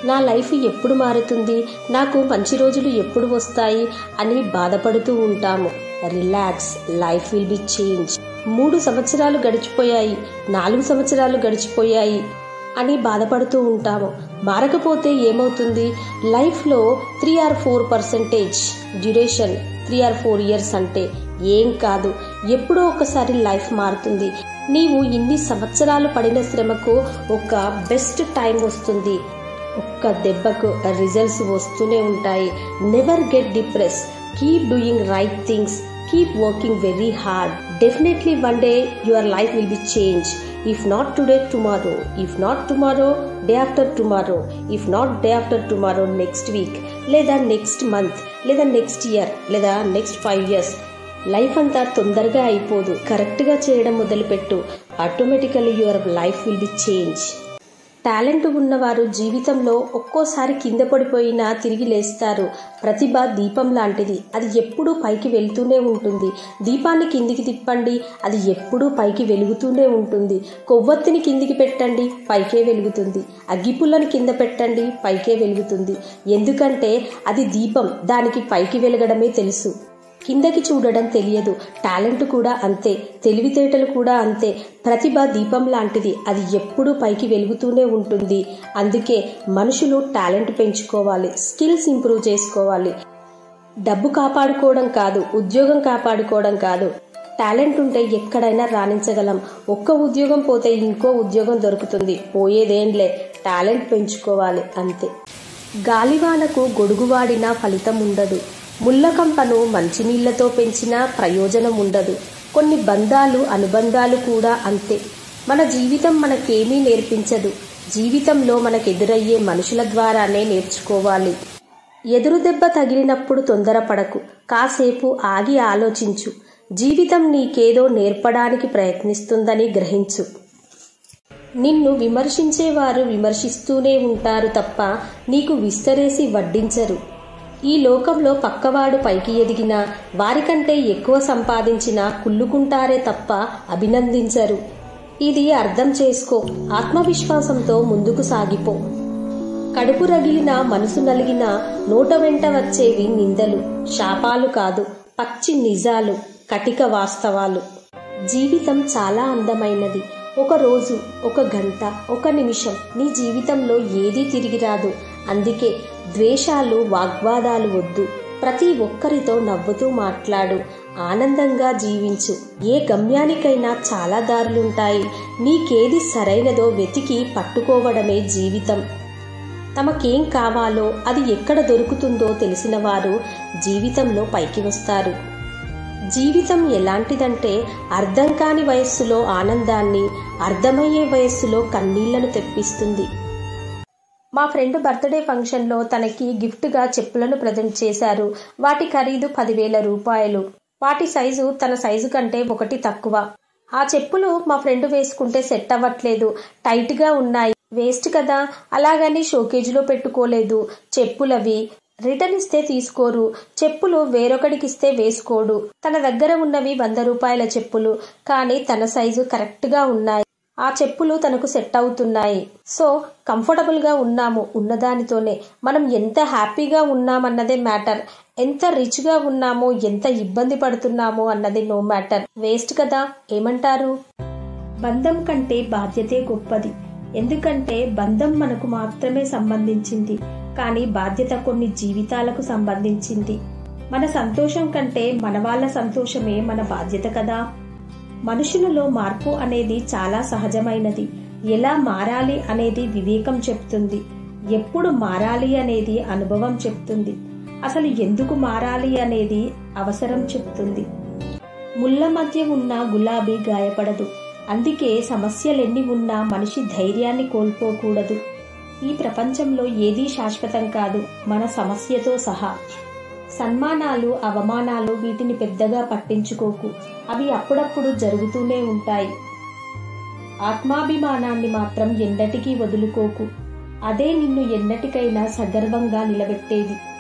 నా లైఫ్ ఎప్పుడు మారుతుంది నాకు మంచి రోజులు ఎప్పుడు వస్తాయి అని బాధపడుతూ ఉంటాము relax life will be change మూడు సంవత్సరాలు గడిచిపోయాయి నాలుగు సంవత్సరాలు గడిచిపోయాయి అని బాధపడుతూ ఉంటాము మారకపోతే ఏమవుతుంది లైఫ్లో three or four percentage duration three or four years అంటే ఏం కాదు ఎప్పుడో ఒకసారి లైఫ్ మారుతుంది నీవు ఇన్ని సంవత్సరాలు పడిన శ్రమకు ఒక బెస్ట్ టైం వస్తుంది ఒక్క దెబ్బకు రిజల్ట్స్ వస్తూనే ఉంటాయి never get depress keep doing right things keep working very hard definitely one day your life will be change if not today tomorrow if not tomorrow day after tomorrow if not day after tomorrow next week లేదా next month లేదా next year లేదా next five years life అంతా తొందరగా అయిపోదు కరెక్ట్గా చేయడం మొదలుపెట్టు automatically your life will be change talent ఉన్నవారు జీవితంలో ఒక్కోసారి కింద పడిపోయినా తిరిగి లేస్తారు ప్రతిభ దీపం లాంటిది అది ఎప్పుడూ పైకి వెళ్తూనే ఉంటుంది దీపాన్ని కిందికి తిప్పండి అది ఎప్పుడూ పైకి వెలుగుతూనే ఉంటుంది కొవ్వొత్తిని కిందికి పెట్టండి పైకే వెలుగుతుంది అగ్గిపుల్లను కింద పెట్టండి పైకే వెలుగుతుంది ఎందుకంటే అది దీపం దానికి పైకి వెలగడమే తెలుసు కిందకి చూడడం తెలియదు టాలెంట్ కూడా అంతే తెలివితేటలు కూడా అంతే ప్రతిభ దీపం లాంటిది అది ఎప్పుడూ పైకి వెలుగుతూనే ఉంటుంది అందుకే మనుషులు టాలెంట్ పెంచుకోవాలి స్కిల్స్ ఇంప్రూవ్ చేసుకోవాలి డబ్బు కాపాడుకోవడం కాదు ఉద్యోగం కాపాడుకోవడం కాదు టాలెంట్ ఉంటే ఎక్కడైనా రాణించగలం ఒక్క ఉద్యోగం పోతే ఇంకో ఉద్యోగం దొరుకుతుంది పోయేదేంలే టాలెంట్ పెంచుకోవాలి అంతే గాలివానకు గొడుగువాడినా ఫలితం ఉండదు ముళ్ళకంపను మంచినీళ్లతో పెంచినా ప్రయోజనం ఉండదు కొన్ని బంధాలు అనుబంధాలు కూడా అంతే మన జీవితం మనకేమీ నేర్పించదు జీవితంలో మనకెదురయ్యే మనుషుల ద్వారానే నేర్చుకోవాలి ఎదురు దెబ్బ తగిలినప్పుడు తొందరపడకు కాసేపు ఆగి ఆలోచించు జీవితం నీకేదో నేర్పడానికి ప్రయత్నిస్తుందని గ్రహించు నిన్ను విమర్శించేవారు విమర్శిస్తూనే ఉంటారు తప్ప నీకు విస్తరేసి వడ్డించరు ఈ లోకంలో పక్కవాడు పైకి ఎదిగినా వారికంటే ఎక్కువ సంపాదించినా కుళ్ళుకుంటారే తప్ప అభినందించరు ఇది అర్థం చేసుకో ఆత్మవిశ్వాసంతో ముందుకు సాగిపో కడుపు రగిలిన మనసు నలిగిన నోట వెంట వచ్చేవి నిందలు శాపాలు కాదు పచ్చి నిజాలు కటిక వాస్తవాలు జీవితం చాలా అందమైనది ఒక రోజు ఒక గంట ఒక నిమిషం నీ జీవితంలో ఏదీ తిరిగి రాదు అందుకే ద్వేషాలు వాగ్వాదాలు వద్దు ప్రతి ఒక్కరితో నవ్వుతూ మాట్లాడు ఆనందంగా జీవించు ఏ గమ్యానికైనా చాలా దారులుంటాయి నీకేది సరైనదో వెతికి పట్టుకోవడమే జీవితం తమకేం కావాలో అది ఎక్కడ దొరుకుతుందో తెలిసిన వారు జీవితంలో పైకి వస్తారు జీవితం ఎలాంటిదంటే అర్థం కాని వయస్సులో ఆనందాన్ని అర్థమయ్యే వయస్సులో కన్నీళ్లను తెప్పిస్తుంది మా ఫ్రెండ్ బర్త్డే ఫంక్షన్లో తనకి గిఫ్ట్గా చెప్పులను ప్రజెంట్ చేశారు వాటి ఖరీదు పదివేల రూపాయలు వాటి సైజు తన సైజు కంటే ఒకటి తక్కువ ఆ చెప్పులు మా ఫ్రెండ్ వేసుకుంటే సెట్ అవ్వట్లేదు టైట్గా ఉన్నాయి వేస్ట్ కదా అలాగని షోకేజ్లో పెట్టుకోలేదు చెప్పులవి రిటర్న్ ఇస్తే తీసుకోరు చెప్పులు వేరొకడికిస్తే వేసుకోడు తన దగ్గర ఉన్నవి వంద రూపాయల చెప్పులు కానీ తన సైజు కరెక్ట్గా ఉన్నాయి ఆ చెప్పులు తనకు సెట్ అవుతున్నాయి సో కంఫర్టబుల్ గా ఉన్నాము ఉన్నదానితోనే మనం ఎంత హ్యాపీగా ఉన్నామన్నదే మ్యాటర్ ఎంత రిచ్ గా ఉన్నామో ఎంత ఇబ్బంది పడుతున్నామో అన్నది నో మ్యాటర్ వేస్ట్ కదా ఏమంటారు బంధం కంటే బాధ్యతే గొప్పది ఎందుకంటే బంధం మనకు మాత్రమే సంబంధించింది కానీ బాధ్యత కొన్ని జీవితాలకు సంబంధించింది మన సంతోషం కంటే మన వాళ్ళ సంతోషమే మన బాధ్యత కదా మనుషులలో మార్పు అనేది చాలా సహజమైనది ఎలా మారాలి అనేది వివేకం చెప్తుంది ఎప్పుడు మారాలి అనేది అనుభవం చెప్తుంది అసలు ఎందుకు మారాలి అనేది అవసరం చెప్తుంది ముళ్ళ మధ్య ఉన్న గులాబీ గాయపడదు అందుకే సమస్యలెన్ని ఉన్నా మనిషి ధైర్యాన్ని కోల్పోకూడదు ఈ ప్రపంచంలో ఏదీ శాశ్వతం కాదు మన సమస్యతో సహా సన్మానాలు అవమానాలు వీటిని పెద్దగా పట్టించుకోకు అవి అప్పుడప్పుడు జరుగుతూనే ఉంటాయి ఆత్మాభిమానాన్ని మాత్రం ఎన్నటికీ వదులుకోకు అదే నిన్ను ఎన్నటికైనా సగర్వంగా నిలబెట్టేది